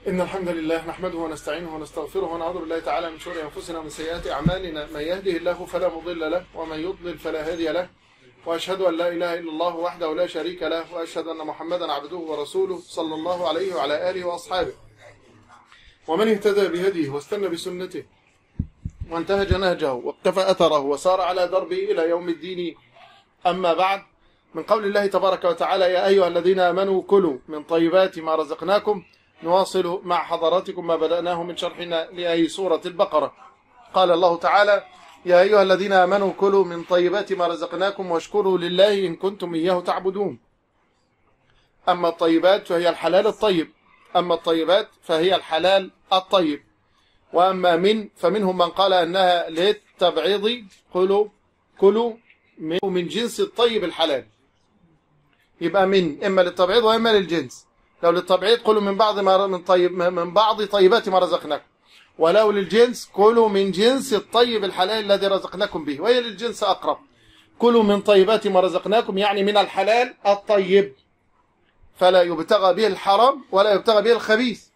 إن الحمد لله نحمده ونستعينه ونستغفره ونعوذ بالله تعالى من شرور أنفسنا ومن سيئات أعمالنا من يهده الله فلا مضل له ومن يضلل فلا هادي له وأشهد أن لا إله إلا الله وحده لا شريك له وأشهد أن محمدا عبده ورسوله صلى الله عليه وعلى آله وأصحابه ومن اهتدى بهديه واستنى بسنته وانتهج نهجه واقتفى أثره وسار على دربه إلى يوم الدين أما بعد من قول الله تبارك وتعالى يا أيها الذين آمنوا كلوا من طيبات ما رزقناكم نواصل مع حضراتكم ما بدأناه من شرحنا لأي سورة البقرة قال الله تعالى يا أيها الذين آمنوا كلوا من طيبات ما رزقناكم واشكروا لله إن كنتم إياه تعبدون أما الطيبات فهي الحلال الطيب أما الطيبات فهي الحلال الطيب وأما من فمنهم من قال أنها للتبعيض كلوا كلوا من جنس الطيب الحلال يبقى من إما للتبعيض وإما للجنس لو للتبعيض كلوا من بعض ما من طيب من بعض طيبات ما رزقناكم ولو للجنس كلوا من جنس الطيب الحلال الذي رزقناكم به وهي للجنس أقرب كلوا من طيبات ما رزقناكم يعني من الحلال الطيب فلا يبتغى به الحرام ولا يبتغى به الخبيث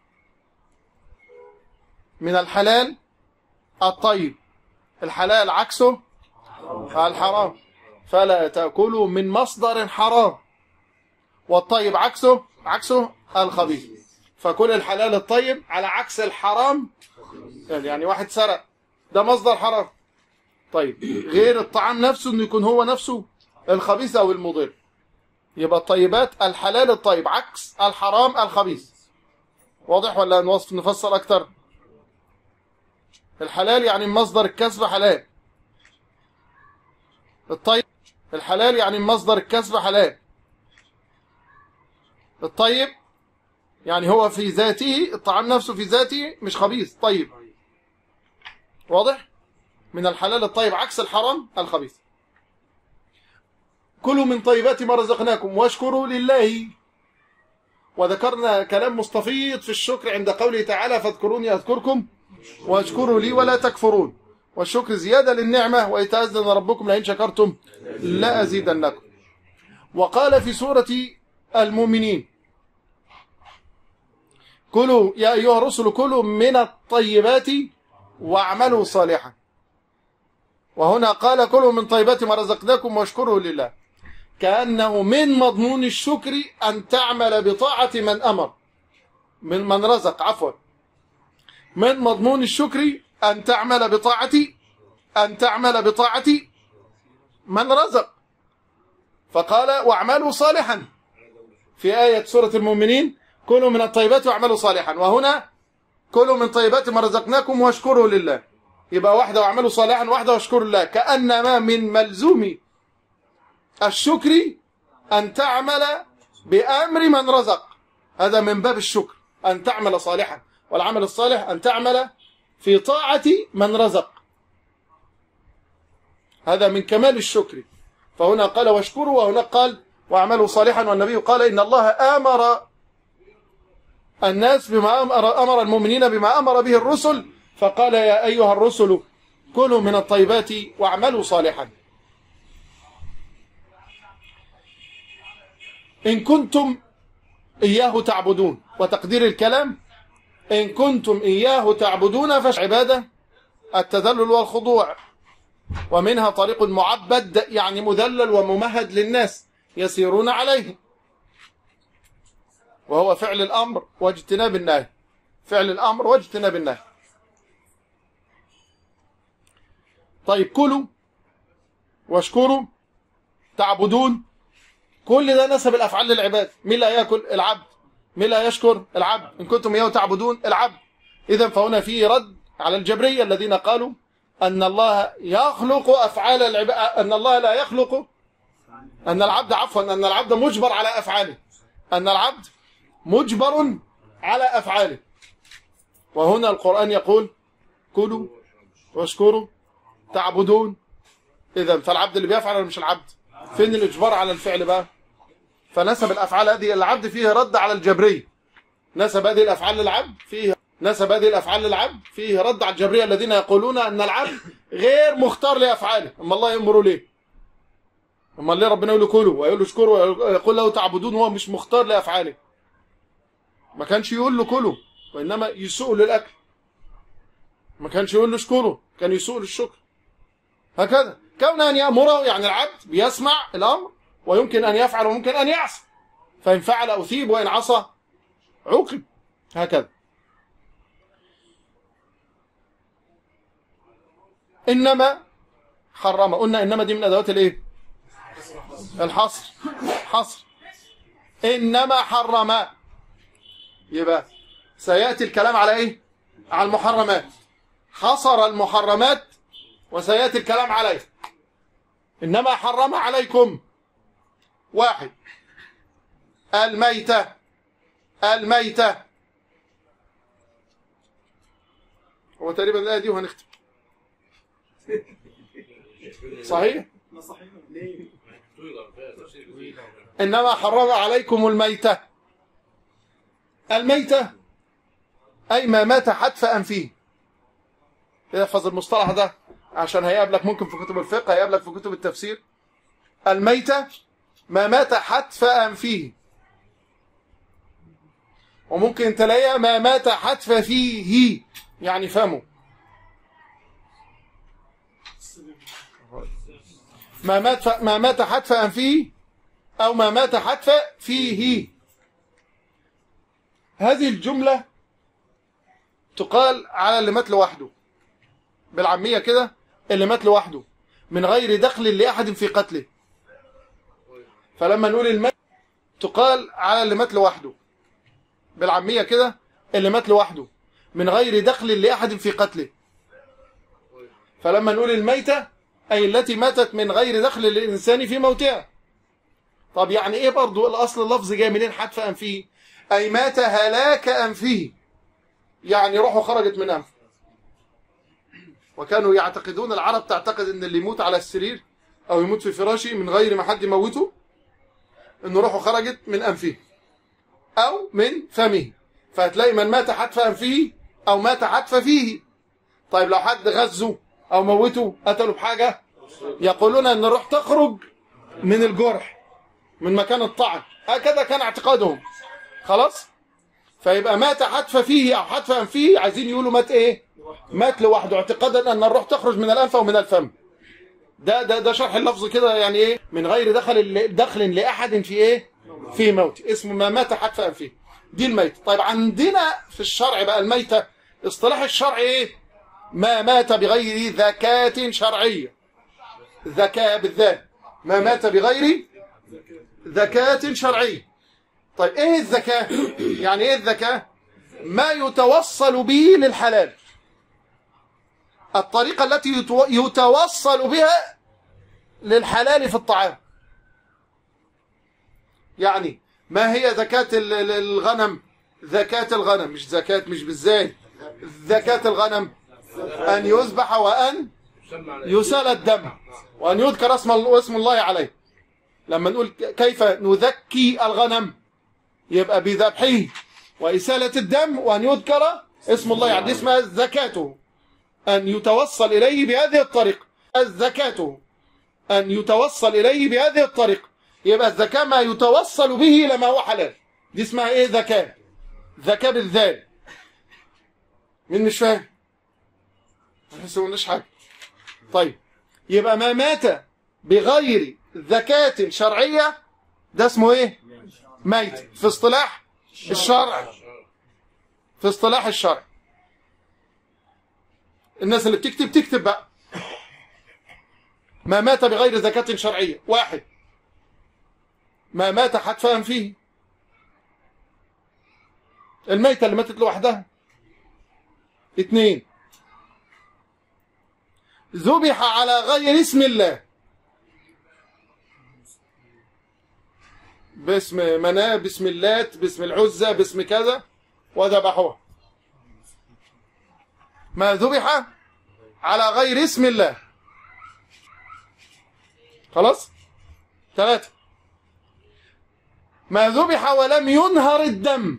من الحلال الطيب الحلال عكسه الحرام فلا تأكلوا من مصدر حرام والطيب عكسه عكسه الخبيث فكل الحلال الطيب على عكس الحرام يعني واحد سرق ده مصدر حرام طيب غير الطعام نفسه انه يكون هو نفسه الخبيث او المضر يبقى الطيبات الحلال الطيب عكس الحرام الخبيث واضح ولا نوصف نفسر اكتر الحلال يعني مصدر الكسب حلال الطيب الحلال يعني مصدر الكسب حلال الطيب يعني هو في ذاته الطعام نفسه في ذاته مش خبيث طيب واضح من الحلال الطيب عكس الحرام الخبيث كلوا من طيبات ما رزقناكم واشكروا لله وذكرنا كلام مستفيض في الشكر عند قوله تعالى فاذكروني أذكركم واشكروا لي ولا تكفرون والشكر زيادة للنعمة ويتأذن ربكم لئن شكرتم لأزيدنكم وقال في سورة المؤمنين كلوا يا أيها الرسل كلوا من الطيبات واعملوا صالحا وهنا قال كلوا من طيبات ما رزقناكم واشكروا لله كأنه من مضمون الشكر أن تعمل بطاعة من أمر من من رزق عفوا من مضمون الشكر أن تعمل بطاعة أن تعمل بطاعة من رزق فقال واعملوا صالحا في آية سورة المؤمنين كلوا من الطيبات واعملوا صالحا وهنا كلوا من طيبات ما رزقناكم واشكروا لله يبقى واحدة واعملوا صالحا واحدة واشكروا لله كأنما من ملزوم الشكر أن تعمل بأمر من رزق هذا من باب الشكر أن تعمل صالحا والعمل الصالح أن تعمل في طاعة من رزق هذا من كمال الشكر فهنا قال واشكروا وهناك قال واعملوا صالحا والنبي قال إن الله آمر الناس بما أمر, أمر المؤمنين بما أمر به الرسل فقال يا أيها الرسل كلوا من الطيبات واعملوا صالحا إن كنتم إياه تعبدون وتقدير الكلام إن كنتم إياه تعبدون فش عبادة التذلل والخضوع ومنها طريق معبد يعني مذلل وممهد للناس يسيرون عليه وهو فعل الأمر واجتناب النهي فعل الأمر واجتناب النهي طيب كلوا واشكروا تعبدون كل ده نسب الأفعال للعباد مين لا يأكل العبد مين لا يشكر العبد إن كنتم إياه تعبدون العبد إذا فهنا فيه رد على الجبرية الذين قالوا أن الله يخلق أفعال العباد أن الله لا يخلق أن العبد عفوا أن العبد مجبر على أفعاله أن العبد مجبر على أفعاله وهنا القرآن يقول كلوا واشكروا تعبدون إذا فالعبد اللي بيفعل ولا مش العبد فين الإجبار على الفعل بقى فنسب الأفعال هذه العبد فيه رد على الجبرية نسب هذه الأفعال للعبد فيه نسب هذه الأفعال للعبد فيه رد على الجبرية الذين يقولون أن العبد غير مختار لأفعاله أما الله يأمره ليه أما ليه ربنا يقول له كلوا ويقول له اشكروا ويقول له تعبدون وهو مش مختار لأفعاله ما كانش يقول له كله وإنما يسوق للأكل ما كانش يقول له اشكره كان يسوق للشكر هكذا كون أن يأمره يعني العبد بيسمع الأمر ويمكن أن يفعل وممكن أن يعصي فإن فعل أثيب وإن عصى عوقب هكذا إنما حرم قلنا إنما دي من أدوات الإيه الحصر حصر إنما حرم يبقى سيأتي الكلام على إيه على المحرمات حصر المحرمات وسيأتي الكلام عليه إنما حرم عليكم واحد الميتة الميتة هو تقريبا الآية دي وهنختم صحيح إنما حرم عليكم الميتة الميتة أي ما مات حتف أنفيه احفظ المصطلح ده عشان هيقابلك ممكن في كتب الفقه هيقابلك في كتب التفسير الميتة ما مات حتف أنفيه وممكن تلاقيها ما مات حتف فيه يعني فمه ما مات ف... ما مات حتف أنفيه أو ما مات حتف فيه هذه الجملة تقال على اللي مات لوحده بالعامية كده اللي مات لوحده من غير دخل لأحد في قتله فلما نقول الميت تقال على اللي مات لوحده بالعامية كده اللي مات لوحده من غير دخل لأحد في قتله فلما نقول الميتة أي التي ماتت من غير دخل للإنسان في موتها طب يعني إيه برضو الأصل اللفظ جاي منين حتف أنفه أي مات هلاك أنفه يعني روحه خرجت من أنفه وكانوا يعتقدون العرب تعتقد ان اللي يموت على السرير او يموت في فراشه من غير ما حد يموته ان روحه خرجت من انفه او من فمه فهتلاقي من مات حتف انفه او مات حتف فيه طيب لو حد غزه او موته قتله بحاجه يقولون ان الروح تخرج من الجرح من مكان الطعن هكذا كان اعتقادهم خلاص فيبقى مات حتف فيه او حتف انفه عايزين يقولوا مات ايه مات لوحده اعتقادا ان الروح تخرج من الانف ومن الفم ده ده ده شرح اللفظ كده يعني ايه من غير دخل دخل لاحد في ايه في موت اسمه ما مات حتف انفه دي الميت طيب عندنا في الشرع بقى الميتة اصطلاح الشرع ايه ما مات بغير ذكاة شرعية ذكاء بالذات ما مات بغير ذكاة شرعية طيب ايه الذكاء يعني ايه الذكاء ما يتوصل به للحلال الطريقة التي يتوصل بها للحلال في الطعام يعني ما هي زكاة الغنم زكاة الغنم مش زكاة مش بالزاي زكاة الغنم أن يذبح وأن يسال الدم وأن يذكر اسم اسم الله عليه لما نقول كيف نذكي الغنم يبقى بذبحه وإسالة الدم وأن يذكر اسم الله يعني اسمها زكاته أن يتوصل إليه بهذه الطريقة الزكاة أن يتوصل إليه بهذه الطريقة يبقى الزكاة ما يتوصل به لما هو حلال دي اسمها إيه زكاة زكاة بالذال مين مش فاهم نحس مش حاجة طيب يبقى ما مات بغير زكاة شرعية ده اسمه ايه ميت في اصطلاح الشرع في اصطلاح الشرع الناس اللي بتكتب تكتب بقى ما مات بغير زكاة شرعية واحد ما مات حتفا فيه الميتة اللي ماتت لوحدها اثنين ذبح على غير اسم الله باسم مناه باسم اللات باسم العزة باسم كذا وذبحوها ما ذبح على غير اسم الله خلاص ثلاثة ما ذبح ولم ينهر الدم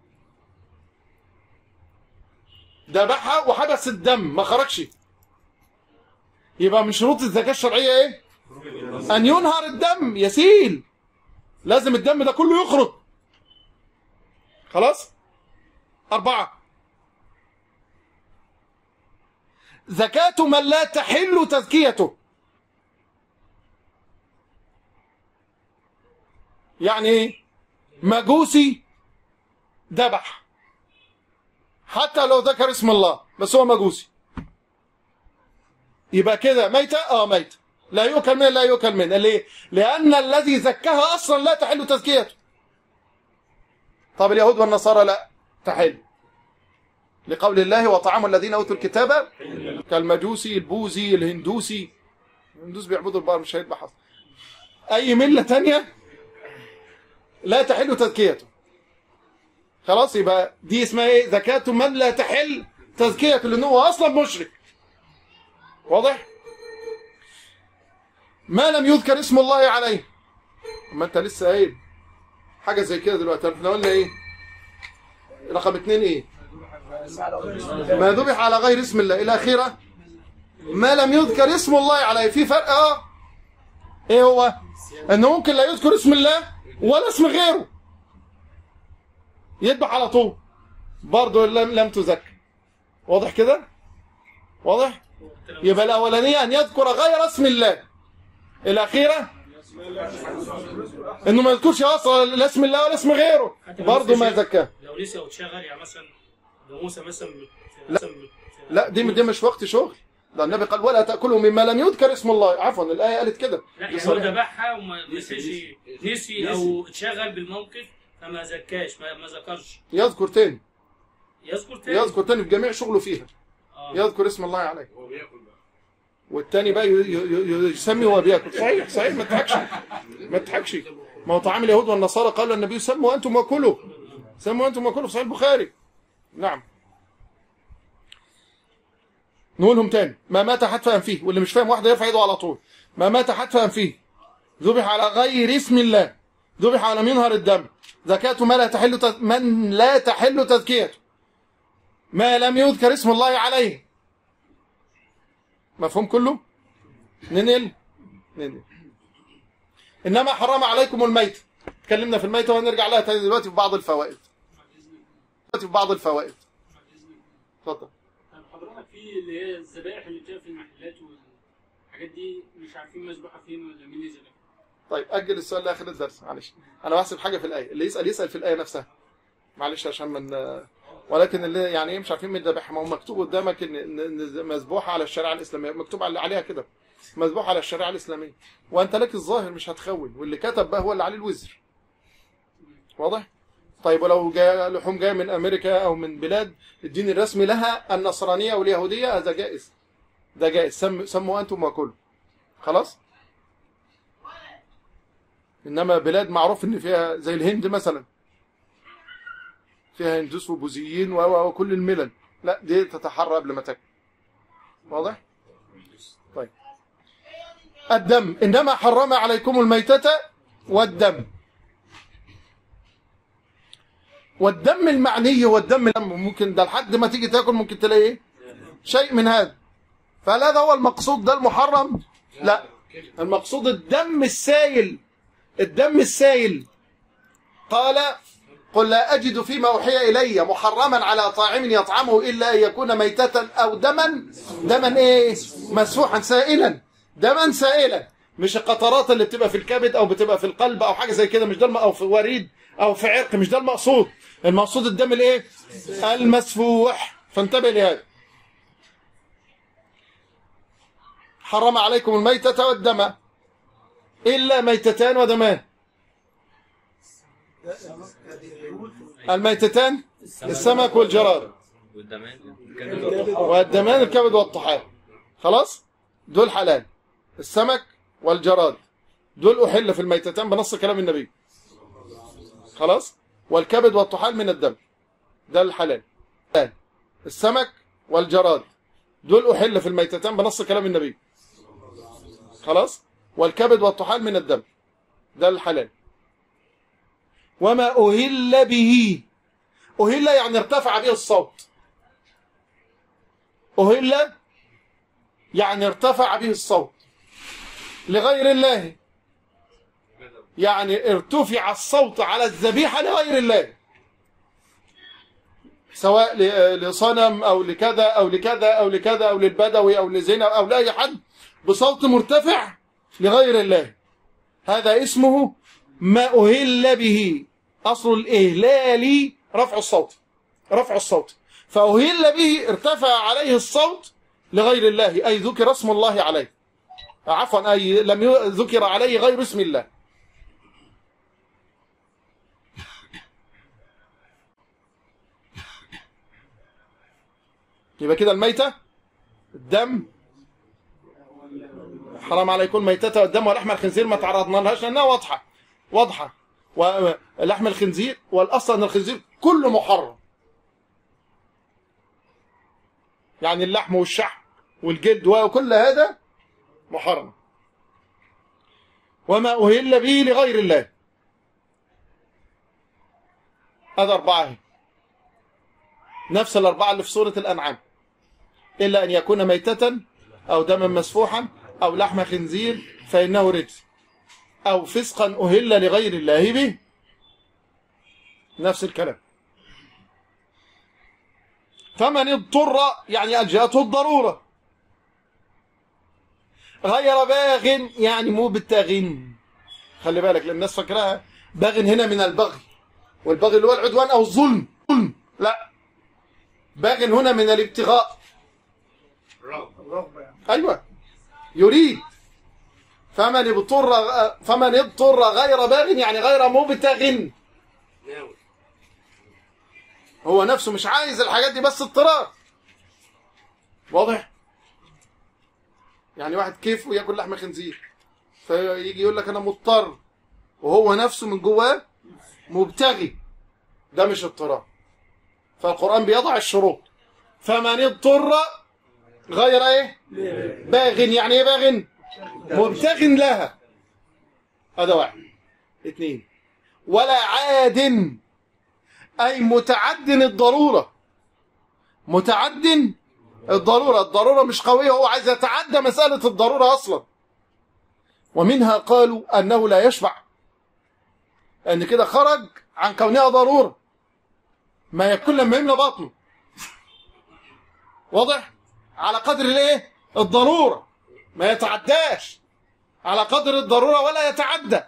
ذبحها وحبس الدم ما خرجش يبقى من شروط الزكاة الشرعية ايه ان ينهر الدم يسيل لازم الدم ده كله يخرج خلاص أربعة زكاة من لا تحل تزكيته يعني ايه مجوسي ذبح حتى لو ذكر اسم الله بس هو مجوسي يبقى كده ميتة اه ميتة لا يؤكل منها لا يؤكل منها ليه لأن الذي زكاها أصلا لا تحل تزكيته طب اليهود والنصارى لا تحل لقول الله وطعام الذين أوتوا الكتاب كالمجوسي البوذي الهندوسي الهندوس بيعبدوا البقر مش هيذبح أصلا أي ملة تانية لا تحل تزكيته خلاص يبقى دي اسمها ايه زكاة من لا تحل تزكيته لأنه هو أصلا مشرك واضح ما لم يذكر اسم الله عليه ما انت لسه قايل حاجة زي كده دلوقتي احنا قلنا ايه رقم اتنين ايه ما ذبح على غير اسم الله الى اخره ما لم يذكر اسم الله عليه في فرق اه ايه هو انه ممكن لا يذكر اسم الله ولا اسم غيره يذبح على طول برضه لم لم تزكى واضح كده واضح يبقى الاولانيه ان يذكر غير اسم الله الاخيره انه ما يذكرش اصلا لا اسم الله ولا اسم غيره برضه ما زكاه لو نسي او اتشغل يعني مثلا لو موسى مثلا بت... لا. مثلا بت... لا دي دي مش وقت شغل ده النبي قال ولا تاكلوا مما لم يذكر اسم الله عفوا الايه قالت كده لا دي يعني هو صريحة. ذبحها وما نسيش نسي او اتشغل بالموقف فما زكاش ما, ما ذكرش يذكر تاني يذكر تاني يذكر تاني في جميع شغله فيها آه. يذكر اسم الله عليه والتاني بقى ي- ي- ي- يسمي وهو بياكل صحيح صحيح ما تضحكش ما تضحكش ما هو طعام اليهود والنصارى قال النبي سموا انتم وكلوا سموا انتم وكلوا في صحيح البخاري نعم نقولهم تاني ما مات حتف انفيه واللي مش فاهم واحده يرفع ايده على طول ما مات حتف انفيه ذبح على غير اسم الله ذبح على من ينهر الدم زكاة ما لا تحل تز... من لا تحل تزكيته ما لم يذكر اسم الله عليه مفهوم كله ننقل ننقل انما حرم عليكم الميت اتكلمنا في الميتة وهنرجع لها تاني دلوقتي في بعض الفوائد دلوقتي في بعض الفوائد اتفضل طب حضرتك في اللي هي الذبائح اللي بتبقى في المحلات والحاجات دي مش عارفين مسبوحه فين ولا مين اللي ذبحها طيب اجل السؤال لاخر الدرس معلش انا بحسب حاجه في الايه اللي يسال يسال في الايه نفسها معلش عشان من ولكن اللي يعني ايه مش عارفين مين ذبحها ما هو مكتوب قدامك ان إن- إن مذبوحه على الشريعه الاسلاميه مكتوب على- عليها كده مذبوحه على الشريعه الاسلاميه وانت لك الظاهر مش هتخون واللي كتب بقى هو اللي عليه الوزر واضح طيب ولو جاء لحوم جايه من امريكا او من بلاد الدين الرسمي لها النصرانيه واليهوديه هذا جائز ده جائز سم سموا انتم وكلوا خلاص انما بلاد معروف ان فيها زي الهند مثلا فيها هندوس وبوذيين و- و- وكل الملل لا دي تتحرى قبل ما تاكل واضح طيب الدم انما حرم عليكم الميتة والدم والدم المعني والدم ممكن ده لحد ما تيجي تاكل ممكن تلاقي ايه شيء من هذا فهل هذا هو المقصود ده المحرم لا المقصود الدم السائل الدم السائل قال قل لا أجد فيما أوحي إلي محرما على طاعم يطعمه إلا أن يكون ميتة أو دما دما إيه مسفوحا سائلا دما سائلا مش القطرات اللي بتبقى في الكبد أو بتبقى في القلب أو حاجة زي كده مش ده الم- أو في وريد أو في عرق مش ده المقصود المقصود الدم الإيه المسفوح فانتبه لهذا حرم عليكم الميتة والدم إلا ميتتان ودمان الميتتان السمك والجراد والدمان والدمان الكبد والطحال خلاص دول حلال السمك والجراد دول أحل في الميتتان بنص كلام النبي خلاص والكبد والطحال من الدم ده الحلال السمك والجراد دول أحل في الميتتان بنص كلام النبي خلاص والكبد والطحال من الدم ده الحلال وما أهل به أهل يعني ارتفع به الصوت أهل يعني ارتفع به الصوت لغير الله يعني ارتفع الصوت على الذبيحة لغير الله سواء ل- لصنم او لكذا او لكذا او لكذا او للبدوي او لزنا او لاي حد بصوت مرتفع لغير الله هذا اسمه ما أهل به أصل الإهلال رفع الصوت رفع الصوت فأهل به ارتفع عليه الصوت لغير الله أي ذكر اسم الله عليه عفوا أي لم ي- ذكر عليه غير اسم الله يبقى كده الميتة الدم حرام على يكون ميتة والدم ولحم الخنزير ما تعرضنا لهاش لأنها واضحة واضحة ولحم الخنزير والأصل أن الخنزير كله محرم يعني اللحم والشحم والجلد وكل هذا محرم وما أهل به لغير الله هذا أربعة اهي. نفس الأربعة اللي في سورة الأنعام إلا أن يكون ميتة أو دما مسفوحا أو لحم خنزير فإنه رجس أو فسقا أهل لغير الله به نفس الكلام فمن اضطر يعني ألجأته الضرورة غير باغ يعني مو بالتاغين خلي بالك لأن الناس فاكراها باغ هنا من البغي والبغي اللي هو العدوان أو الظلم ظلم. لا باغ هنا من الابتغاء أيوة يريد فمن اضطر فمن اضطر غير باغ يعني غير مبتغ هو نفسه مش عايز الحاجات دي بس اضطرار واضح يعني واحد كيفه ياكل لحم خنزير فيجي يقول لك انا مضطر وهو نفسه من جواه مبتغي ده مش اضطرار فالقرآن بيضع الشروط فمن اضطر غير ايه باغ يعني ايه باغ مبتغ لها هذا واحد اثنين ولا عاد أي متعد الضرورة متعد الضرورة الضرورة مش قوية هو عايز يتعدى مسألة الضرورة أصلا ومنها قالوا أنه لا يشبع أن كده خرج عن كونها ضرورة ما يكون لما يملى بطنه واضح على قدر الايه الضرورة ما يتعداش على قدر الضرورة ولا يتعدى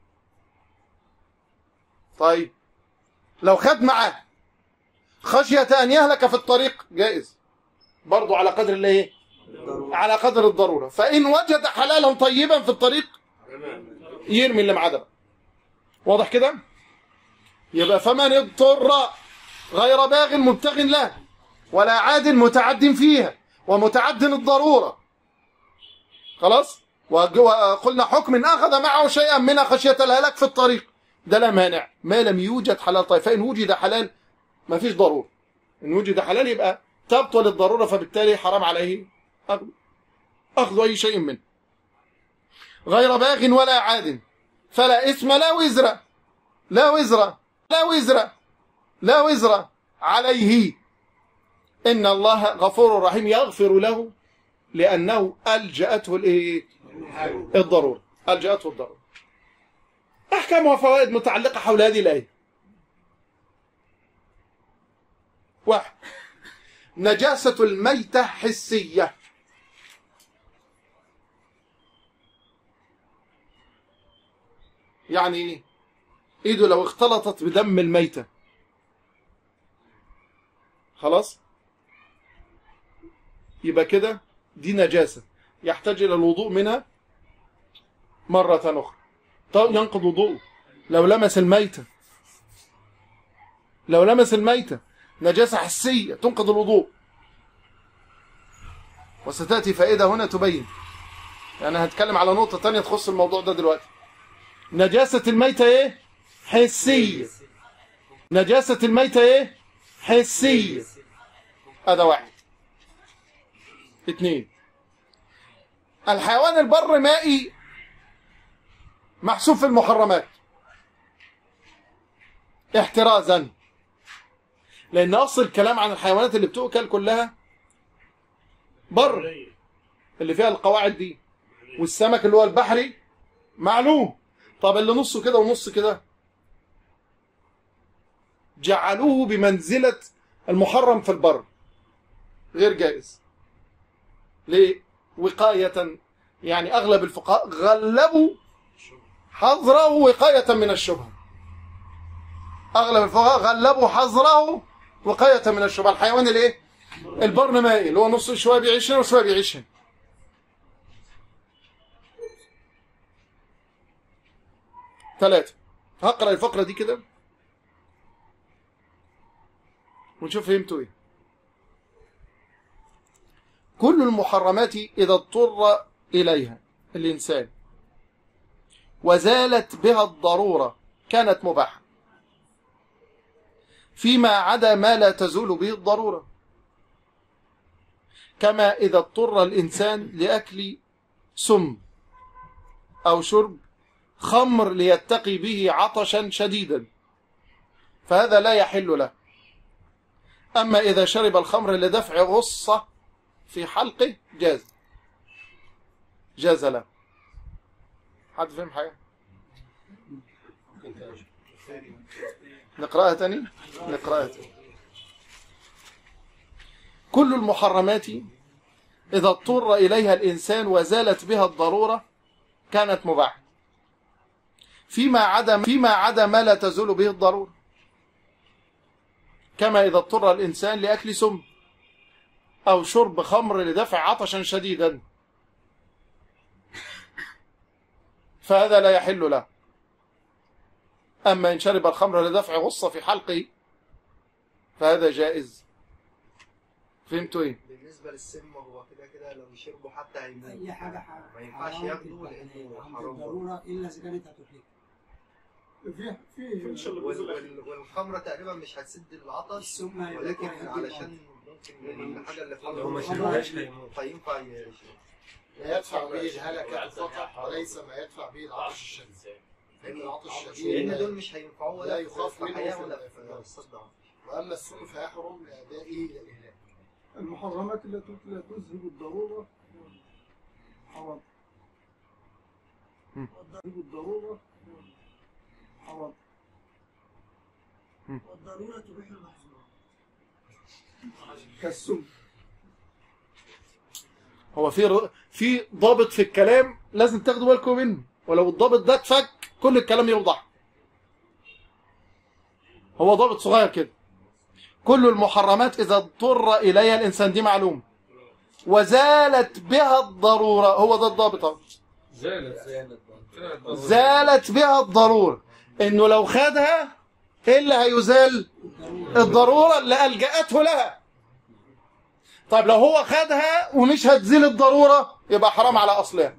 طيب لو خد معاه خشية أن يهلك في الطريق جائز برضو على قدر الايه على قدر الضرورة فإن وجد حلالا طيبا في الطريق يرمي اللي معاه ده واضح كده يبقى فمن اضطر غير باغ مبتغ له ولا عاد متعد فيها ومتعد الضرورة خلاص وقلنا حكم أخذ معه شيئا من خشية الهلاك في الطريق ده لا مانع ما لم يوجد حلال طيب فإن وجد حلال ما فيش ضرورة إن وجد حلال يبقى تبطل الضرورة فبالتالي حرام عليه أخذ, أخذ أي شيء منه غير باغ ولا عاد فلا إثم لا وزر لا وزر لا وزر لا وزر عليه إن الله غفور رحيم يغفر له لأنه ألجأته الإيه؟ الضرورة ألجأته الضرورة أحكام وفوائد متعلقة حول هذه الآية واحد نجاسة الميتة حسية يعني ايه ايده لو اختلطت بدم الميتة خلاص يبقى كده دي نجاسة يحتاج إلى الوضوء منها مرة أخرى طب ينقض وضوءه لو لمس الميتة لو لمس الميتة نجاسة حسية تنقض الوضوء وستأتي فائدة هنا تبين يعني هتكلم على نقطة تانية تخص الموضوع ده دلوقتي نجاسة الميتة ايه حسية نجاسة الميتة ايه حسية هذا واحد اثنين الحيوان البر مائي محسوب في المحرمات احترازا لان اصل الكلام عن الحيوانات اللي بتؤكل كلها بر اللي فيها القواعد دي والسمك اللي هو البحري معلوم طب اللي نصه كده ونص كده جعلوه بمنزلة المحرم في البر غير جائز ليه وقاية يعني أغلب الفقهاء غلبوا حظره وقاية من الشبهة أغلب الفقهاء غلبوا حظره وقاية من الشبهة الحيوان الايه البر مائي اللي هو نص شوية بيعيش هنا وشوية بيعيش هنا ثلاثة هقرأ الفقرة دي كده ونشوف فهمتوا ايه كل المحرمات إذا اضطر إليها الإنسان وزالت بها الضرورة كانت مباحة فيما عدا ما لا تزول به الضرورة كما إذا اضطر الإنسان لأكل سم أو شرب خمر ليتقي به عطشا شديدا فهذا لا يحل له أما إذا شرب الخمر لدفع غصة في حلقه جاز جاز له حد فهم حاجة نقرأها تاني نقرأها تاني كل المحرمات إذا اضطر إليها الإنسان وزالت بها الضرورة كانت مباحة فيما عدا فيما عدا ما لا تزول به الضرورة كما إذا اضطر الإنسان لأكل سم أو شرب خمر لدفع عطشا شديدا فهذا لا يحل له أما إن شرب الخمر لدفع غصة في حلقه فهذا جائز فهمتوا إيه؟ بالنسبة للسم هو كده كده لو يشربوا حتى هيموت اي حاجه ح- ما ينفعش حرام ياخدوا تبقى لأنه عند حرام برضه. الضروره الا اذا كانت هتهلك في في وال- وال- والخمرة تقريبا مش هتسد العطش السم هيبقى ولكن هيجيب علشان ممكن الحاجة اللي في لو ما الخمرة شربهاش هيموت فينفع يشرب ما يدفع به الهلكة فقط وليس ما يدفع به العطش الشديد لأن العطش الشديد لأن دول مش هينفعوه لا ولا يخاف في منه حياة في ولا ال- في الصد وأما السم فيحرم لأدائه إلى الإهلاك المحرمات التي لا تذهب الضرورة حرام مم. تذهب الضرورة حرام والضروره تبيح المحظورات كالسم هو في ر... في ضابط في الكلام لازم تاخدوا بالكم منه ولو الضابط ده اتفك كل الكلام يوضح هو ضابط صغير كده كل المحرمات إذا اضطر إليها الإنسان دي معلومة وزالت بها الضرورة هو ده الضابط أهو. زالت زالت بها الضرورة إنه لو خدها إيه اللي هيزال الضرورة اللي ألجأته لها طيب لو هو خدها ومش هتزيل الضرورة يبقى حرام على أصلها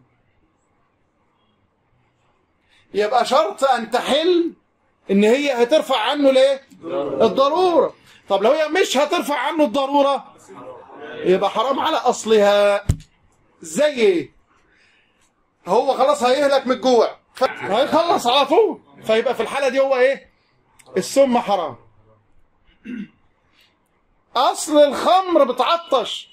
يبقى شرط أن تحل إن هي هترفع عنه ليه الضرورة طب لو هي مش هترفع عنه الضرورة يبقى حرام على أصلها زي إيه هو خلاص هيهلك من الجوع ف- هيخلص على طول فيبقى في الحالة دي هو إيه السم حرام اصل الخمر بتعطش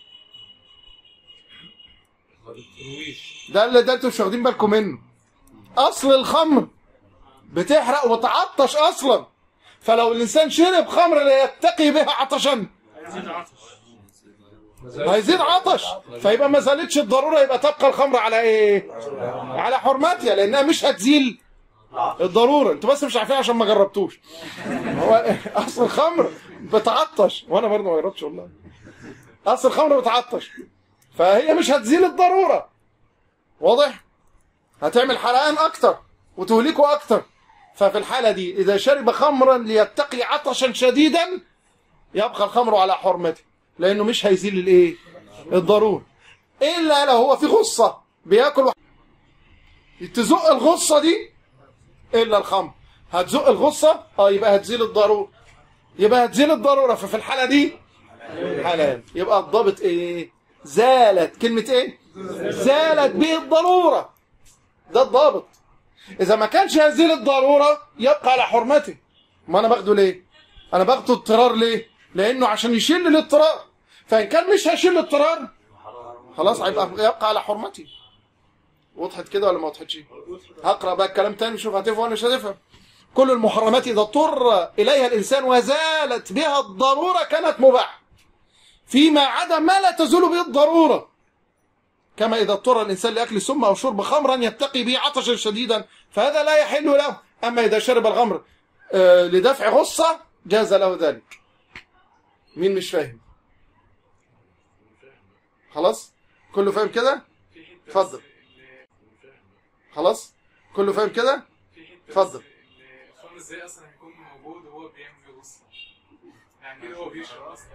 ده اللي ده انتوا مش واخدين بالكم منه اصل الخمر بتحرق وتعطش اصلا فلو الانسان شرب خمر ليتقي بها عطشا هيزيد عطش هيزيد عطش فيبقى ما زالتش الضروره يبقى تبقى الخمر على ايه على حرمتها لانها مش هتزيل الضروره انتوا بس مش عارفين عشان ما جربتوش هو اصل الخمر بتعطش وانا برضه ما جربتش والله اصل الخمر بتعطش فهي مش هتزيل الضروره واضح هتعمل حرقان اكتر وتهلكه اكتر ففي الحاله دي اذا شرب خمرا ليتقي عطشا شديدا يبقى الخمر على حرمته لانه مش هيزيل الايه الضروره الا لو هو في غصه بياكل وح- تزق الغصه دي الا الخمر هتزق الغصه اه يبقى هتزيل الضروره يبقى هتزيل الضروره ففي الحاله دي حلال يبقى الضابط ايه زالت كلمه ايه زالت به الضروره ده الضابط اذا ما كانش هيزيل الضروره يبقى على حرمته ما انا باخده ليه انا باخده اضطرار ليه لانه عشان يشيل الاضطرار فان كان مش هيشيل الاضطرار خلاص هيبقى يبقى على حرمتي وضحت كده ولا ما وضحتش هقرا بقى الكلام تاني نشوف هتفهم ولا مش هتفهم كل المحرمات إذا اضطر إليها الإنسان وزالت بها الضرورة كانت مباحة فيما عدا ما لا تزول به الضرورة كما إذا اضطر الإنسان لأكل سم أو شرب خمرا يتقي به عطشا شديدا فهذا لا يحل له أما إذا شرب الخمر آه، لدفع غصة جاز له ذلك مين مش فاهم خلاص كله فاهم كده اتفضل خلاص كله فاهم كده اتفضل الخمر ازاي اصلا هيكون موجود وهو بيعمل فيه غصه يعني كده هو بيشرب اصلا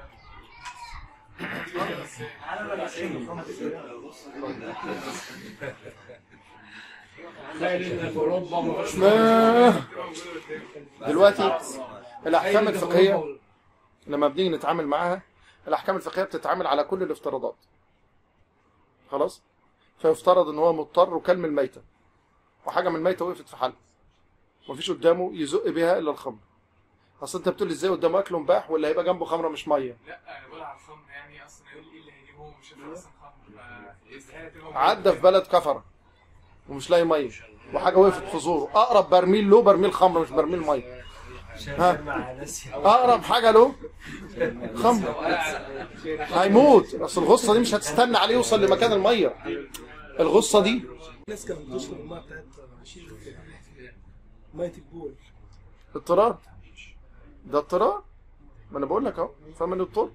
ما دلوقتي الاحكام الفقهيه لما بنيجي نتعامل معاها الاحكام الفقهيه بتتعامل على كل الافتراضات خلاص فيفترض ان هو مضطر وكلم الميته وحاجه من الميته وقفت في حالها مفيش قدامه يزق بيها الا الخمر اصل انت بتقول لي ازاي قدامه اكل مباح ولا هيبقى جنبه خمره مش ميه لا انا بقول على الخمر يعني اصلا يقول لي ايه اللي هيجيبه هو مش شايف اصلا خمر فازاي هتبقى عدى في بلد كفره ومش لاقي ميه وحاجه وقفت في زوره اقرب برميل له برميل خمر مش برميل ميه ها اقرب حاجه له خمر هيموت اصل الغصه دي مش هتستنى عليه يوصل لمكان الميه الغصه دي الناس كانت بتشرب الميه بتاعت شيل ميه البول اضطرار ده اضطرار ما انا بقول لك اهو فمن اضطر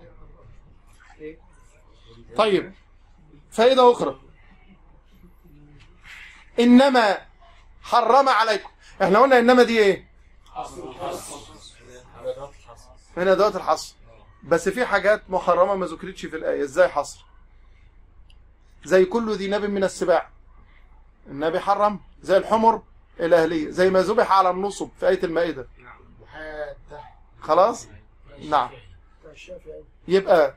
طيب فائده اخرى انما حرم عليكم احنا قلنا انما دي ايه هنا ادوات الحصر بس في حاجات محرمه ما ذكرتش في الايه ازاي حصر زي كل ذي ناب من السباع النبي حرم زي الحمر الاهليه زي ما ذبح على النصب في ايه المائده وحتى خلاص نعم بتاع الشافعي يبقى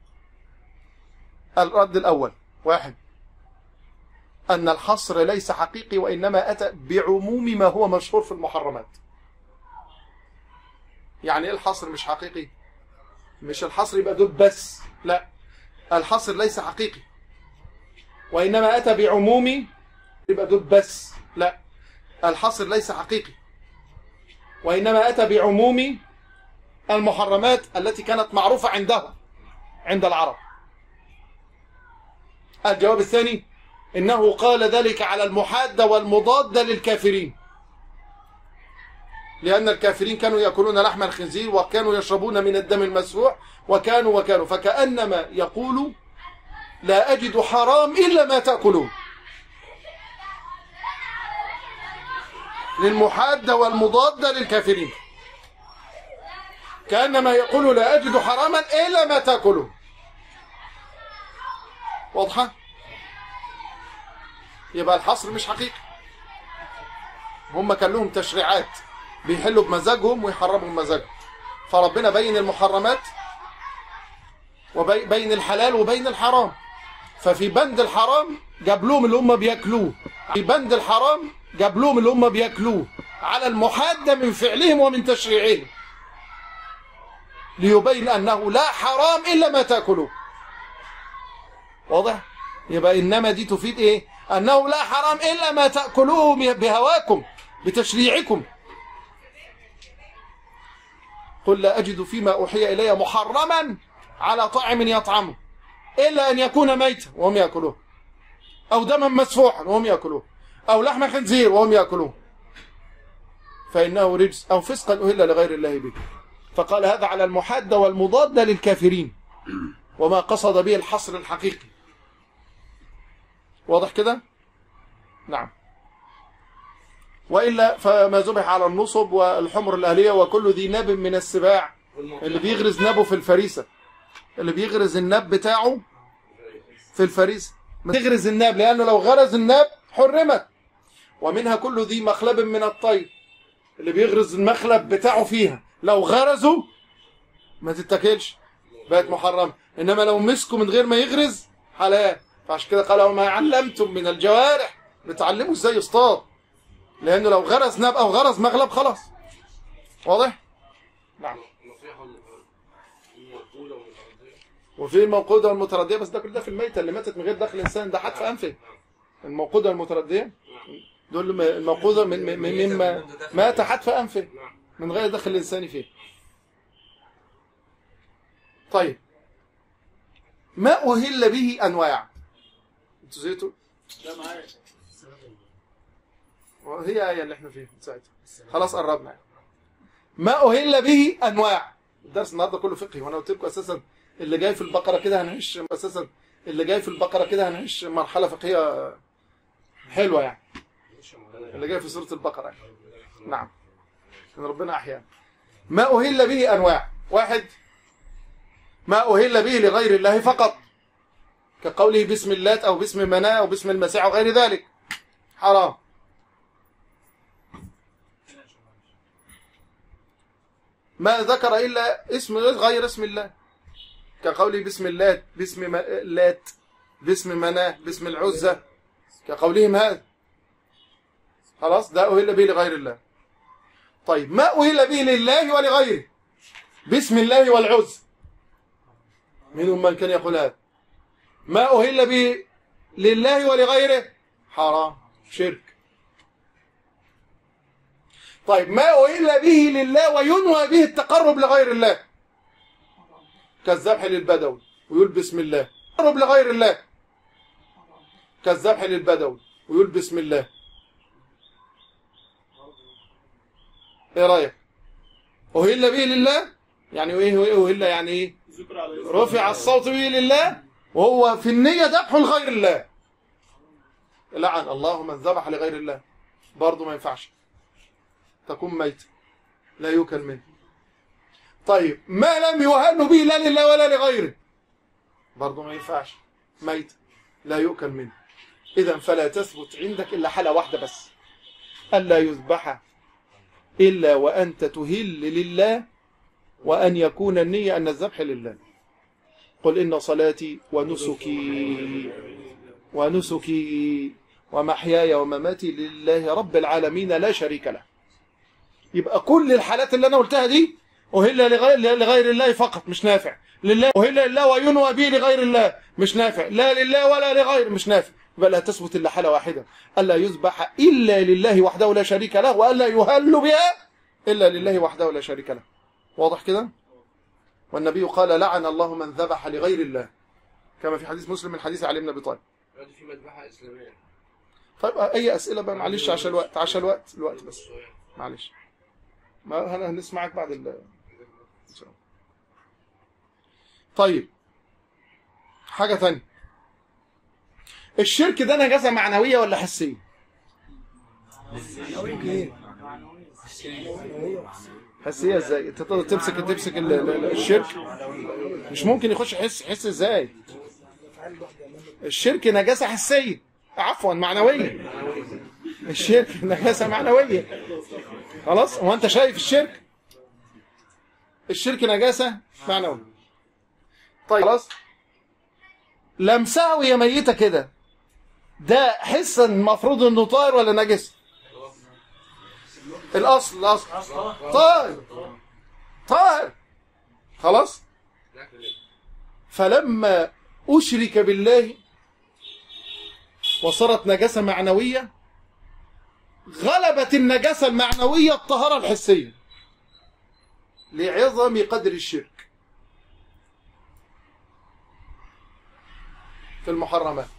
الرد الأول واحد أن الحصر ليس حقيقي وإنما أتى بعموم ما هو مشهور في المحرمات يعني إيه الحصر مش حقيقي مش الحصر يبقى دول بس لا الحصر ليس حقيقي وإنما أتى بعموم يبقى دول بس لا الحصر ليس حقيقي وإنما أتى بعموم المحرمات التي كانت معروفة عندهم عند العرب الجواب الثاني إنه قال ذلك على المحادة والمضادة للكافرين لأن الكافرين كانوا يأكلون لحم الخنزير وكانوا يشربون من الدم المسفوح وكانوا وكانوا فكأنما يقول لا أجد حرام إلا ما تأكلون للمحادة والمضادة للكافرين كأنما يقول لا أجد حراما إلا ما تأكلون واضحة؟ يبقى الحصر مش حقيقي هم كان لهم تشريعات بيحلوا بمزاجهم ويحرموا بمزاجهم فربنا بين المحرمات وبين الحلال وبين الحرام ففي بند الحرام جاب لهم اللي هم بياكلوه في بند الحرام جاب لهم اللي هم بياكلوه على المحادة من فعلهم ومن تشريعهم ليبين أنه لا حرام إلا ما تأكلوه واضح؟ يبقى إنما دي تفيد إيه؟ أنه لا حرام إلا ما تأكلوه بهواكم بتشريعكم قل لا أجد فيما أوحي إلي محرما على طعم يطعمه إلا أن يكون ميتا وهم يأكلوه أو دما مسفوحا وهم يأكلوه أو لحم خنزير وهم يأكلوه فإنه رجس أو فسقا أهل لغير الله به فقال هذا على المحادة والمضادة للكافرين وما قصد به الحصر الحقيقي واضح كده نعم وإلا فما ذبح على النصب والحمر الأهلية وكل ذي ناب من السباع اللي بيغرز نابه في الفريسة اللي بيغرز الناب بتاعه في الفريسة بيغرز الناب لأنه لو غرز الناب حرمت ومنها كل ذي مخلب من الطير اللي بيغرز المخلب بتاعه فيها لو غرزوا ما تتاكلش بقت محرمة إنما لو مسكوا من غير ما يغرز حلال فعشان كده قال وما علمتم من الجوارح بتعلموا ازاي يصطاد لأنه لو غرز ناب أو غرز مغلب خلاص واضح؟ نعم وفي الموقودة والمتردية بس ده كل ده في الميتة اللي ماتت من غير دخل إنسان ده حتف أنفه الموقودة والمتردية دول م- موقوذة من من- من- مما مات حتف أنفه من غير دخل الإنسان فيه طيب ما أهل به أنواع انتوا زيتوا ده معايا هي آية اللي احنا فيها من ساعتها خلاص قربنا ما أهل به أنواع الدرس النهارده كله فقهي وانا قلت لكم اساسا اللي جاي في البقره كده هنعيش اساسا اللي جاي في البقره كده هنعيش مرحله فقهيه حلوه يعني اللي جاي في سوره البقره يعني. نعم ان ربنا احيانا ما اهل به انواع واحد ما اهل به لغير الله فقط كقوله بسم اللات او باسم مناه او باسم المسيح او غير ذلك حرام ما ذكر الا اسم غير اسم الله كقوله بسم اللات باسم م- لات باسم مناه باسم العزة كقولهم هذا خلاص ده أهل به لغير الله طيب ما أهل به لله ولغيره بسم الله والعزة منهم من كان يقول هذا ما أهل به لله ولغيره حرام شرك طيب ما أهل به لله وينوى به التقرب لغير الله كالذبح للبدوي ويقول بسم الله تقرب لغير الله كالذبح للبدوي ويقول بسم الله ايه رايك أهل به لله يعني ايه أهل يعني ايه ذكر على رفع الصوت به لله وهو في النية ذبح لغير الله لعن الله من ذبح لغير الله برضه ما ينفعش تكون ميت لا يوكل منه طيب ما لم يهل به لا لله ولا لغيره برضه ما ينفعش ميت لا يؤكل منه إذا فلا تثبت عندك إلا حالة واحدة بس ألا يذبح إلا وأنت تهل لله وأن يكون النية أن الذبح لله قل إن صلاتي ونسكي ونسكي ومحياي ومماتي لله رب العالمين لا شريك له يبقى كل الحالات اللي أنا قلتها دي أهل لغير, لغير الله فقط مش نافع لله أهل لله وينوى به لغير الله مش نافع لا لله ولا لغير مش نافع يبقى لا تثبت إلا حالة واحدة ألا يذبح إلا لله وحده لا شريك له وألا يهل بها إلا لله وحده لا شريك له واضح كده والنبي قال لعن الله من ذبح لغير الله كما في حديث مسلم من حديث علي بن ابي طالب دلوقتي في مذبحة إسلامية طيب اي اسئله بقى معلش عشان الوقت عشان الوقت الوقت بس معلش ما انا هنسمعك بعد ال إن شاء الله. طيب حاجه ثانيه الشرك ده نجاسه معنويه ولا حسيه حسيه ازاي انت تقدر تمسك تمسك ال- ال- ال- الشرك مش ممكن يخش يحس يحس ازاي الشرك نجاسه حسيه عفوا معنويه الشرك نجاسه معنويه خلاص هو انت شايف الشرك الشرك نجاسه معنويه طيب خلاص لمسها وهي ميته كده ده حسا المفروض انه طاهر ولا نجس الاصل الاصل طاهر طاهر خلاص فلما أشرك بالله وصارت نجاسة معنوية غلبت النجاسة المعنوية الطهارة الحسية لعظم قدر الشرك في المحرمات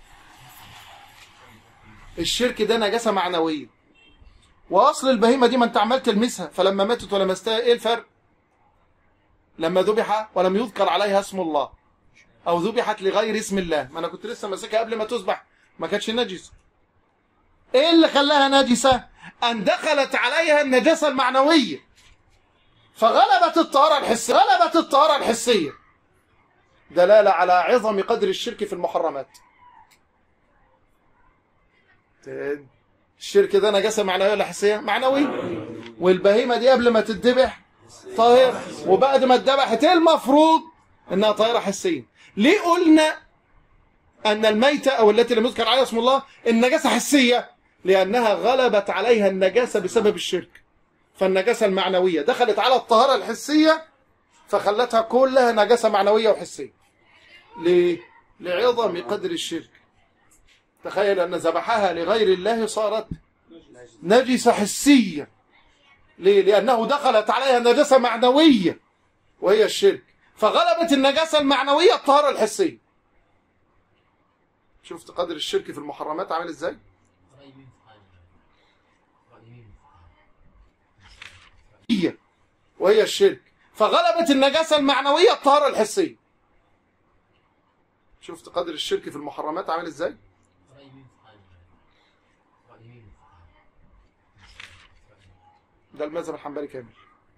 الشرك ده نجاسة معنوية وأصل البهيمة دي ما أنت عمال تلمسها فلما ماتت ولمستها إيه الفرق لما ذبح ولم يذكر عليها اسم الله او ذبحت لغير اسم الله ما انا كنت لسه ماسكها قبل ما تذبح ما كانتش نجسه ايه اللي خلاها نجسه ان دخلت عليها النجاسه المعنويه فغلبت الطهاره الحسيه غلبت الطهاره الحسيه دلاله على عظم قدر الشرك في المحرمات تاني. الشرك ده نجاسه معنويه ولا حسيه معنويه والبهيمه دي قبل ما تتذبح طاهره وبعد ما اتذبحت ايه المفروض انها طاهره حسيا ليه قلنا ان الميتة او التي لم يذكر عليها اسم الله النجاسة حسية لانها غلبت عليها النجاسة بسبب الشرك فالنجاسة المعنوية دخلت على الطهارة الحسية فخلتها كلها نجاسة معنوية وحسية ليه؟ لعظم قدر الشرك تخيل ان ذبحها لغير الله صارت نجسة حسية ليه؟ لأنه دخلت عليها نجاسة معنوية وهي الشرك فغلبت النجاسة المعنوية الطهارة الحسية شفت قدر الشرك في المحرمات عامل ازاي؟ هي وهي الشرك فغلبت النجاسة المعنوية الطهارة الحسية شفت قدر الشرك في المحرمات عامل ازاي؟ ده المذهب الحنبلي كامل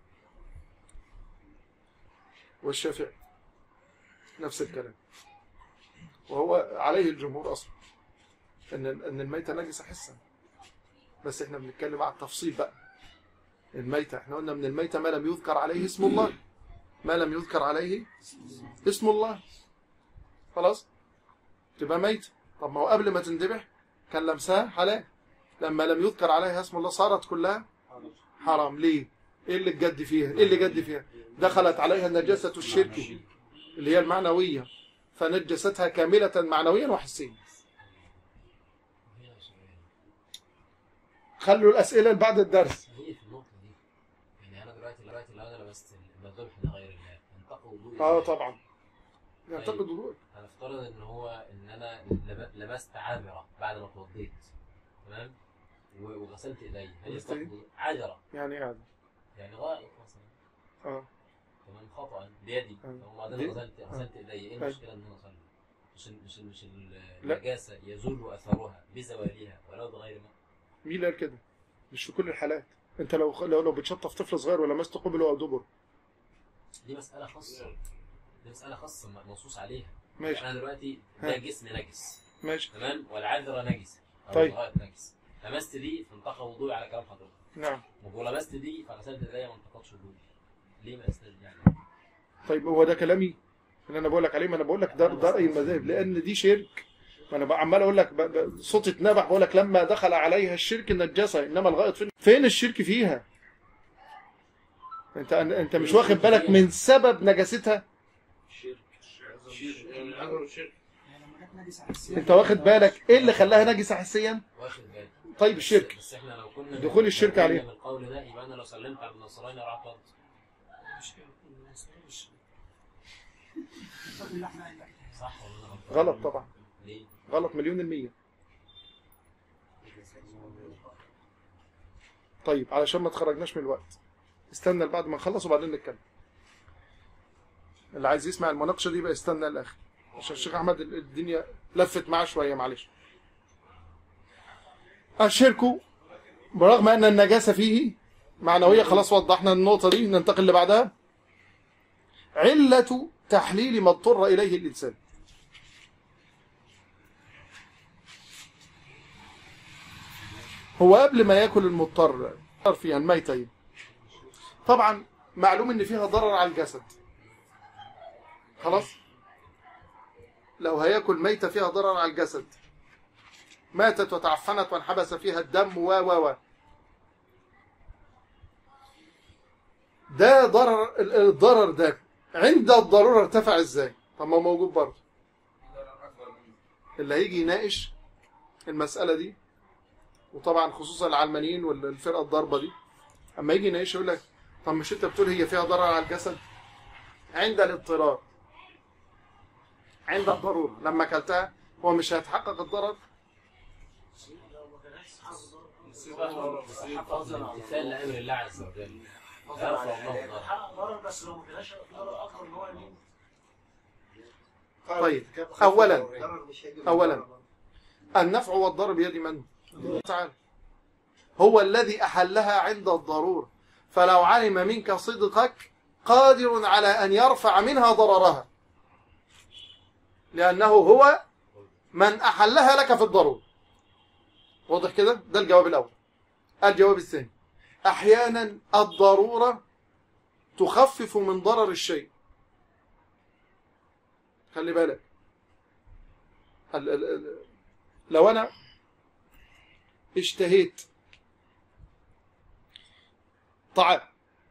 والشافعي نفس الكلام وهو عليه الجمهور اصلا ان ان الميتة نجسة حسا بس احنا بنتكلم على التفصيل بقى الميتة احنا قلنا من الميتة ما لم يذكر عليه اسم الله ما لم يذكر عليه اسم الله خلاص تبقى ميتة طب ما هو قبل ما تندبح كان لمسها حلال لما لم يذكر عليها اسم الله صارت كلها حرام ليه ايه اللي جد فيها ايه اللي جد فيها دخلت عليها نجاسة الشرك اللي هي المعنوية فنجستها كاملة معنويا وحسيا خلوا الأسئلة بعد الدرس هي في النقطة دي يعني أنا دلوقتي دلوقتي لو أنا لبست الذبح لغير الله ينتقل وضوئي اه طبعا يعتقد وضوء هنفترض إن هو إن أنا لب- لبست عامرة بعد ما اتوضيت تمام و- وغسلت إيدي هل لبست إيه؟ ينتقل عجرة يعني ايه هذا يعني غائط مثلا اه تمام خطأ بيدي آه. وبعدين دي- غسلت غسلت إيدي إيه أيوة. المشكلة إن أنا أصلي مش ال- مش ال- مش ال- لا. النجاسة يزول أثرها بزوالها ولو بغير ماء مين اللي قال كده مش في كل الحالات انت لو لو لو بتشطف طفل صغير ولمست قبله او دبر دي مسألة خاصة دي مسألة خاصة منصوص عليها ماشي أنا دلوقتي ده ها. جسم نجس ماشي تمام والعذرة نجسة أو طيب. الغائط نجس لمست دي فانتقى وضوئي على كلام حضرتك نعم ولمست دي فغسلت ايديا ما انتقضش وضوئي ليه ما اسند يعني طيب هو ده كلامي اللي انا بقول لك عليه ما انا بقول لك ده ده راي المذاهب لان دي شرك ما انا بقى عمال اقول لك ب- ب- صوت اتنبح بقول لك لما دخل عليها الشرك نجسها انما الغائط فين فين الشرك فيها انت انت مش واخد بالك من سبب نجاستها انت واخد بالك ايه اللي خلاها نجسه حسيا واخد بالي طيب بس- الشرك بس احنا لو كنا دخول الشرك لو عليه. كنا بالقول ده يبقى انا لو سلمت على النصراني راح اتوضى صح ولا انا غلطان؟ غلط طبعا ليه؟ غلط مليون المية طيب علشان ما تخرجناش من الوقت استنى بعد ما نخلص وبعدين نتكلم اللي عايز يسمع المناقشة دي يبقى استنى الآخر عشان الشيخ أحمد الدنيا لفت معاه شوية معلش الشرك برغم أن النجاسة فيه معنوية خلاص وضحنا النقطة دي ننتقل اللي بعدها علة تحليل ما اضطر إليه الإنسان هو قبل ما ياكل المضطر فيها الميتين طبعا معلوم ان فيها ضرر على الجسد خلاص لو هياكل ميتة فيها ضرر على الجسد ماتت وتعفنت وانحبس فيها الدم و و و ده ضرر ال- الضرر ده عند الضرورة ارتفع ازاي طب ما هو موجود برضه اللي هيجي يناقش المسألة دي وطبعا خصوصا العلمانيين والفرقه الضاربه دي اما يجي يناقش يقول لك طب مش انت بتقول هي فيها ضرر على الجسد عند الاضطرار عند الضروره لما اكلتها هو مش هيتحقق الضرر امتثال لامر الله عز وجل يرفع الله الضرر ضرر بس لو ما كانش ضرر اكتر ان هو يمين طيب اولا الضرر مش هيجي من أولاً. بره. النفع والضر بيد من تعالى هو الذي احلها عند الضروره فلو علم منك صدقك قادر على ان يرفع منها ضررها لانه هو من احلها لك في الضروره واضح كده ده الجواب الاول الجواب الثاني احيانا الضروره تخفف من ضرر الشيء خلي بالك ال ال ال لو انا اشتهيت طعام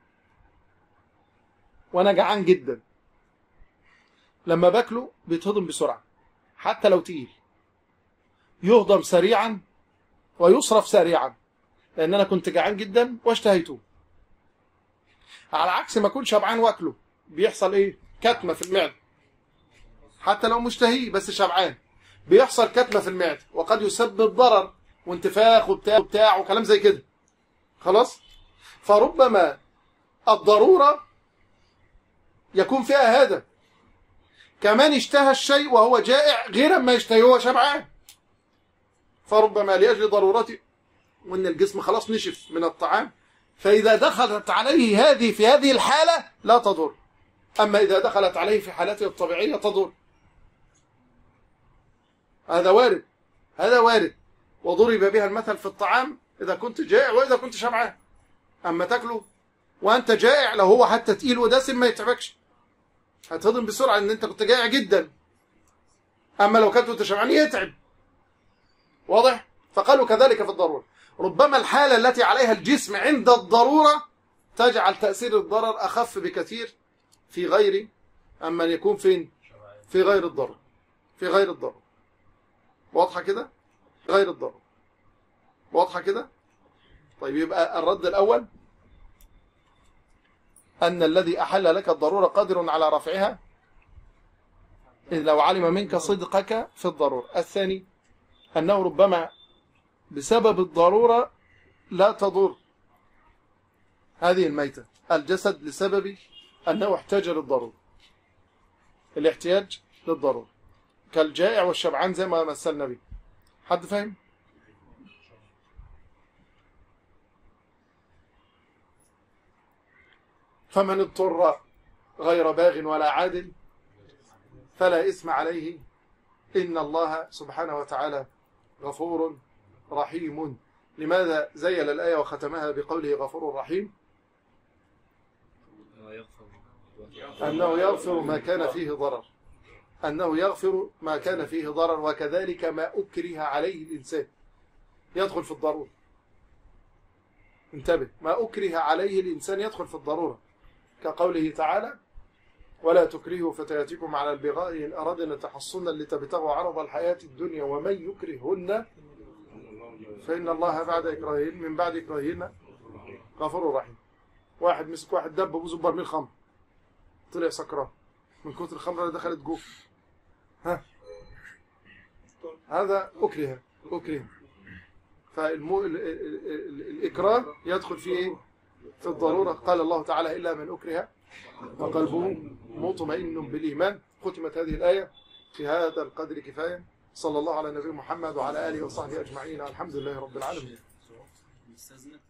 وانا جعان جدا لما باكله بيتهضم بسرعه حتى لو تقيل يهضم سريعا ويصرف سريعا لان انا كنت جعان جدا واشتهيته على عكس ما اكون شبعان واكله بيحصل ايه كتمه في المعده حتى لو مشتهي بس شبعان بيحصل كتمه في المعده وقد يسبب ضرر وانتفاخ وبتاع وبتاع وكلام زي كده خلاص فربما الضروره يكون فيها هذا كمان اشتهى الشيء وهو جائع غير ما يشتهي وهو شبعان فربما لأجل ضرورته وأن الجسم خلاص نشف من الطعام فإذا دخلت عليه هذه في هذه الحالة لا تضر أما إذا دخلت عليه في حالته الطبيعية تضر هذا وارد هذا وارد وضرب بها المثل في الطعام إذا كنت جائع وإذا كنت شبعان أما تاكله وأنت جائع لو هو حتى تقيل ودسم ما يتعبكش هتهضم بسرعة إن أنت كنت جائع جدا أما لو كنت وأنت شبعان يتعب واضح؟ فقالوا كذلك في الضرورة ربما الحالة التي عليها الجسم عند الضرورة تجعل تأثير الضرر أخف بكثير في غير أما أن يكون فين؟ في غير الضرر في غير الضرر واضحة كده؟ غير الضرر واضحة كده؟ طيب يبقى الرد الأول أن الذي أحل لك الضرورة قادر على رفعها إذ لو علم منك صدقك في الضرورة الثاني أنه ربما بسبب الضرورة لا تضر هذه الميتة الجسد لسبب أنه احتاج للضرورة الاحتياج للضرورة كالجائع والشبعان زي ما مثلنا به حد فاهم؟ فمن اضطر غير باغ ولا عادل فلا إثم عليه إن الله سبحانه وتعالى غفور رحيم لماذا زيل الآية وختمها بقوله غفور رحيم أنه يغفر ما كان فيه ضرر أنه يغفر ما كان فيه ضرر وكذلك ما أكره عليه الإنسان يدخل في الضرورة انتبه ما أكره عليه الإنسان يدخل في الضرورة كقوله تعالى ولا تكرهوا فتياتكم على البغاء إن أردنا تحصنا لتبتغوا عرض الحياة الدنيا ومن يكرهن فإن الله بعد إكراههن من بعد إكراههن غفور رحيم واحد مسك واحد دب بوزه برميل خمر طلع سكران من كتر الخمر اللي دخلت جوه ها هذا أكره أكره فالمو... ال... ال... ال... الإكراه يدخل فيه إيه؟ في الضرورة قال الله تعالى إلا من أكره وقلبه مطمئن بالإيمان ختمت هذه الآية في هذا القدر كفاية صلى الله على نبي محمد وعلى آله وصحبه أجمعين الحمد لله رب العالمين استاذنك